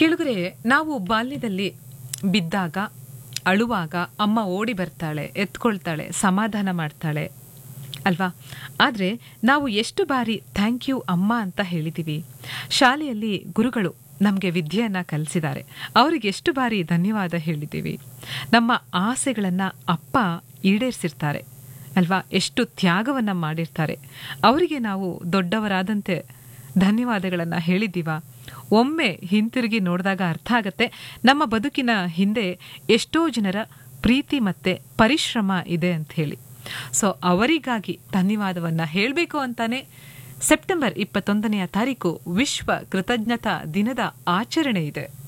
ಕೆಳಗರೆ ನಾವು ಬಾಲ್ಯದಲ್ಲಿ ಬಿದ್ದಾಗ ಅಳುವಾಗ ಅಮ್ಮ ಓಡಿ ಬರ್ತಾಳೆ ಎತ್ಕೊಳ್ತಾಳೆ ಸಮಾಧಾನ ಮಾಡ್ತಾಳೆ ಅಲ್ವಾ ಆದರೆ ನಾವು ಎಷ್ಟು ಬಾರಿ ಥ್ಯಾಂಕ್ ಯು ಅಮ್ಮ ಅಂತ ಹೇಳಿದ್ದೀವಿ ಶಾಲೆಯಲ್ಲಿ ಗುರುಗಳು ನಮಗೆ ವಿದ್ಯೆಯನ್ನು ಕಲಿಸಿದ್ದಾರೆ ಅವರಿಗೆ ಎಷ್ಟು ಬಾರಿ ಧನ್ಯವಾದ ಹೇಳಿದ್ದೀವಿ ನಮ್ಮ ಆಸೆಗಳನ್ನು ಅಪ್ಪ ಈಡೇರಿಸಿರ್ತಾರೆ ಅಲ್ವಾ ಎಷ್ಟು ತ್ಯಾಗವನ್ನು ಮಾಡಿರ್ತಾರೆ ಅವರಿಗೆ ನಾವು ದೊಡ್ಡವರಾದಂತೆ ಧನ್ಯವಾದಗಳನ್ನು ಹೇಳಿದ್ದೀವ ಒಮ್ಮೆ ಹಿಂತಿರುಗಿ ನೋಡಿದಾಗ ಅರ್ಥ ಆಗತ್ತೆ ನಮ್ಮ ಬದುಕಿನ ಹಿಂದೆ ಎಷ್ಟೋ ಜನರ ಪ್ರೀತಿ ಮತ್ತೆ ಪರಿಶ್ರಮ ಇದೆ ಅಂತ ಹೇಳಿ ಸೊ ಅವರಿಗಾಗಿ ಧನ್ಯವಾದವನ್ನು ಹೇಳಬೇಕು ಅಂತಾನೆ ಸೆಪ್ಟೆಂಬರ್ ಇಪ್ಪತ್ತೊಂದನೆಯ ತಾರೀಕು ವಿಶ್ವ ಕೃತಜ್ಞತಾ ದಿನದ ಆಚರಣೆ ಇದೆ